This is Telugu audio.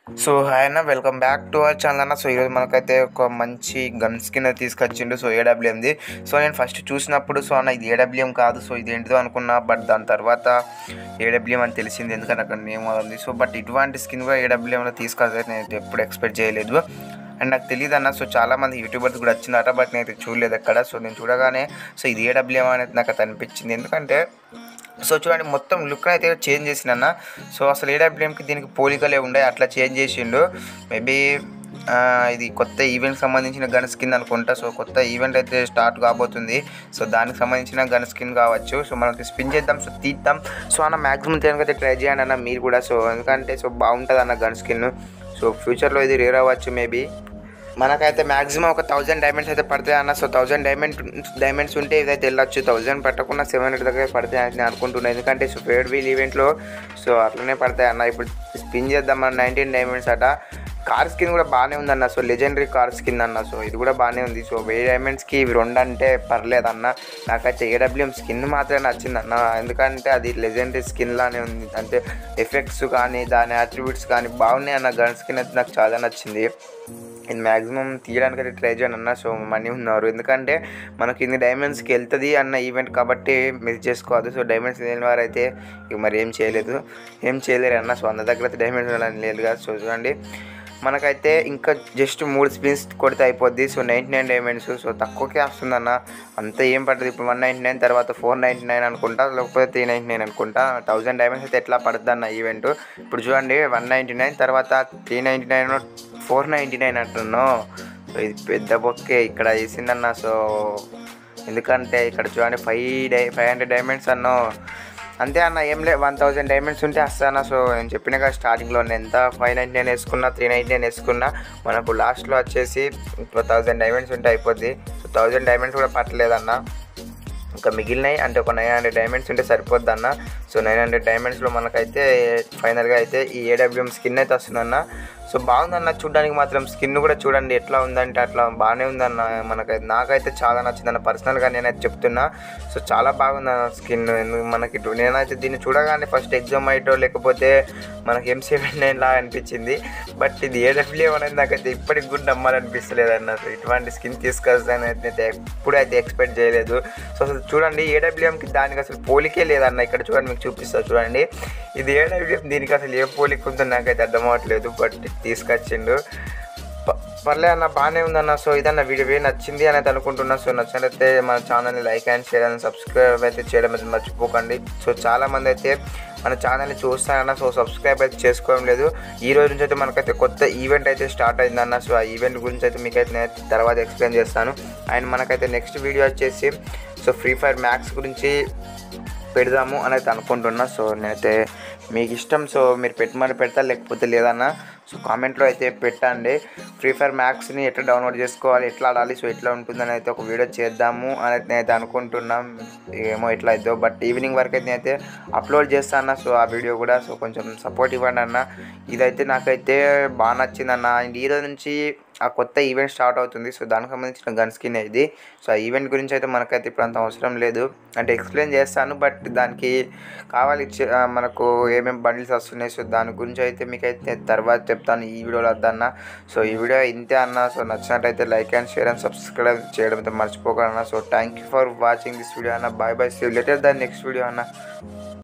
సో హాయ్ అన్న welcome back to our channel అన్న సో ఈరోజు మనకైతే ఒక మంచి గన్ స్కిన్ అయితే తీసుకొచ్చిండు సో ఏడబ్ల్యూఎంది సో నేను ఫస్ట్ చూసినప్పుడు సో అన్న ఇది ఏడబ్ల్యూఎం కాదు సో ఇది ఏంటిదో అనుకున్నా బట్ దాని తర్వాత ఏడబ్ల్యూఎం అని తెలిసింది ఎందుకంటే అక్కడ నేమ్ ఉంది సో బట్ ఇటువంటి స్కిన్ కూడా ఏడబ్ల్యూఎంలో తీసుకొస్తే నేను ఎప్పుడు ఎక్స్పెక్ట్ చేయలేదు అండ్ నాకు తెలియదు అన్న సో చాలా మంది యూట్యూబర్స్ కూడా వచ్చినారట బట్ నేను అయితే చూడలేదు ఎక్కడ సో నేను చూడగానే సో ఇది ఏడబ్ల్యూఎం అనేది నాకు అది అనిపించింది ఎందుకంటే సో చూడండి మొత్తం లుక్ అయితే చేంజ్ చేసిన సో అసలు ఏడబ్ల్యూఎంకి దీనికి పోలికలే ఉండే అట్లా చేంజ్ చేసిండు మేబీ ఇది కొత్త ఈవెంట్కి సంబంధించిన గన్ స్కిన్ అనుకుంటా సో కొత్త ఈవెంట్ అయితే స్టార్ట్ కాబోతుంది సో దానికి సంబంధించిన గన్ స్కిన్ కావచ్చు సో మనకి స్పిన్ చేద్దాం సో తీద్దాం సో అన్న మ్యాక్సిమం అయితే ట్రై చేయండి అన్న మీరు కూడా సో ఎందుకంటే సో బాగుంటుంది అన్న గన్ స్కిన్ సో ఫ్యూచర్లో ఇది రేర్ అవ్వచ్చు మేబీ మనకైతే మాక్సిమం ఒక థౌజండ్ డైమండ్స్ అయితే పడతాయి అన్న సో థౌజండ్ డైమండ్ డైమండ్స్ ఉంటే ఇదైతే వెళ్ళొచ్చు థౌజండ్ పట్టకుండా సెవెన్ హండ్రెడ్ దగ్గర పడతాయి అని నేను అనుకుంటున్నాను ఎందుకంటే సో ఫేడ్ వీల్ ఈవెంట్లో సో అట్లనే పడతాయి అన్న ఇప్పుడు స్పిన్ చేద్దాం మన నైన్టీన్ డైమండ్స్ అట కార్ స్కిన్ కూడా బాగానే ఉందన్న సో లెజెండరీ కార్ స్కిన్ అన్న సో ఇది కూడా బాగానే ఉంది సో వెయ్యి డైమండ్స్కి ఇవి రెండు అంటే పర్లేదు అన్న నాకైతే ఏడబ్ల్యూఎం స్కిన్ మాత్రమే నచ్చింది అన్న ఎందుకంటే అది లెజెండరీ స్కిన్ లానే ఉంది అంటే ఎఫెక్ట్స్ కానీ దాని అట్రిబ్యూట్స్ కానీ బాగున్నాయి అన్న గన్ స్కిన్ అయితే నాకు చాలా నచ్చింది నేను మ్యాక్సిమం తీయడానికి అయితే ట్రై చేయను అన్న సో మనీ ఉన్నారు ఎందుకంటే మనకి ఇన్ని డైమండ్స్కి వెళ్తుంది అన్న ఈవెంట్ కాబట్టి మిస్ చేసుకోవద్దు సో డైమండ్స్ లేని వారు అయితే ఇక మరి ఏం చేయలేదు ఏం చేయలేరు అన్న సో అందరి దగ్గర అయితే డైమండ్స్ ఉండాలని లేదు కదా సో చూడండి మనకైతే ఇంకా జస్ట్ మూడు స్పిన్స్ కొడితే అయిపోద్ది so ninety nine diamonds so తక్కువకే వస్తుందన్న అంత ఏం పడుతుంది ఇప్పుడు వన్ నైంటీ నైన్ తర్వాత ఫోర్ నైంటీ నైన్ అనుకుంటా లేకపోతే త్రీ నైంటీ నైన్ అనుకుంటా థౌజండ్ డైమండ్స్ అయితే ఎట్లా పడుతుంది అన్న ఈవెంట్ ఇప్పుడు చూడండి వన్ నైంటీ నైన్ తర్వాత three ninety nine four ninety nine అంటున్నాను సో ఇది పెద్ద బొక్కే ఇక్కడ వేసిందన్న సో ఎందుకంటే ఇక్కడ చూడండి ఫైవ్ డై ఫైవ్ హండ్రెడ్ డైమండ్స్ అన్నో అంతే అన్న ఏం లే వన్ థౌజండ్ డైమండ్స్ ఉంటే వస్తానా సో నేను చెప్పిన కదా స్టార్టింగ్లో ఎంత ఫైవ్ నైంటీ నైన్ వేసుకున్నా త్రీ నైంటీ నైన్ వేసుకున్నా మనకు లాస్ట్లో వచ్చేసి థౌజండ్ డైమండ్స్ ఉంటే అయిపోద్ది సో థౌజండ్ డైమండ్స్ కూడా పట్టలేదన్న ఇంకా మిగిలినాయి అంటే ఒక నైన్ హండ్రెడ్ డైమండ్స్ ఉంటే సరిపోద్ది అన్న సో నైన్ హండ్రెడ్ డైమండ్స్లో మనకైతే ఫైనల్గా అయితే ఈ ఏడబ్ల్యూఎం స్కిన్ అయితే వస్తుందన్న సో బాగుందన్న చూడడానికి మాత్రం స్కిన్ కూడా చూడండి ఎట్లా ఉందంటే అట్లా బాగానే ఉందన్న మనకైతే నాకైతే చాలా నచ్చిందన్న పర్సనల్గా నేనైతే చెప్తున్నా సో చాలా బాగుందన్న స్కిన్ మనకి నేనైతే దీన్ని చూడగానే ఫస్ట్ ఎగ్జామ్ అయ్యటో లేకపోతే మనకి ఎం సెవెన్ నైన్ లాగా అనిపించింది బట్ ఇది ఏడబ్ల్యూ అనేది నాకైతే ఇప్పటికి కూడా నమ్మాలనిపిస్తలేదు అన్న సో ఇటువంటి స్కిన్ తీసుకొస్తానని అయితే ఎప్పుడు అయితే ఎక్స్పెక్ట్ చేయలేదు సో అసలు చూడండి ఏడబ్ల్యూఎంకి దానికి అసలు పోలికే లేదన్న ఇక్కడ చూడండి మీకు చూపిస్తా చూడండి ఇది ఏడబ్ల్యూఎం దీనికి అసలు ఏ పోలిక ఉందో నాకైతే అర్థం అవ్వట్లేదు బట్ తీసుకొచ్చిండు పర్లే అన్న బాగానే ఉందన్న సో ఇదన్న వీడియో నచ్చింది అని అయితే అనుకుంటున్నా సో నచ్చినట్లయితే మన ఛానల్ని like and share and subscribe అయితే చేయడం అయితే మర్చిపోకండి సో చాలామంది అయితే మన ఛానల్ని చూస్తానన్న సో సబ్స్క్రైబ్ అయితే చేసుకోవడం లేదు ఈ రోజు నుంచి అయితే మనకైతే కొత్త ఈవెంట్ అయితే స్టార్ట్ అయిందన్న సో ఆ ఈవెంట్ గురించి అయితే మీకైతే నేను తర్వాత ఎక్స్ప్లెయిన్ చేస్తాను అండ్ మనకైతే నెక్స్ట్ వీడియో వచ్చేసి సో ఫ్రీ ఫైర్ మ్యాక్స్ గురించి పెడదాము అని అయితే అనుకుంటున్నా సో నేనైతే మీకు ఇష్టం సో మీరు పెట్టమని పెడతా లేకపోతే లేదన్నా సో కామెంట్లో అయితే పెట్టండి ఫ్రీ ఫైర్ మ్యాక్స్ని ఎట్లా డౌన్లోడ్ చేసుకోవాలి ఎట్లా ఆడాలి సో ఎట్లా ఉంటుందని అయితే ఒక వీడియో చేద్దాము అని నేనైతే అనుకుంటున్నాం ఏమో ఎట్లా అయిద్దో బట్ ఈవినింగ్ వరకు అయితే నేనైతే అప్లోడ్ చేస్తాను సో ఆ వీడియో కూడా సో కొంచెం సపోర్ట్ ఇవ్వండి అన్న ఇదైతే నాకైతే బాగా నచ్చిందన్న అండ్ ఈ రోజు నుంచి ఆ కొత్త ఈవెంట్ స్టార్ట్ అవుతుంది సో దానికి సంబంధించిన గన్ స్కిన్ ఇది సో ఆ ఈవెంట్ గురించి అయితే మనకైతే ఇప్పుడు అంత అవసరం లేదు అంటే ఎక్స్ప్లెయిన్ చేస్తాను బట్ దానికి కావాలి మనకు ఏమేమి బండిల్స్ వస్తున్నాయి సో దాని గురించి అయితే మీకైతే తర్వాత చెప్తాను ఈ వీడియోలో వద్దన్న సో ఈ వీడియో ఇంతే అన్న సో నచ్చినట్టయితే like and share and subscribe చేయడం అయితే మర్చిపోకన్నా so thank you for watching this video అన్న bye bye see later then next video అన్న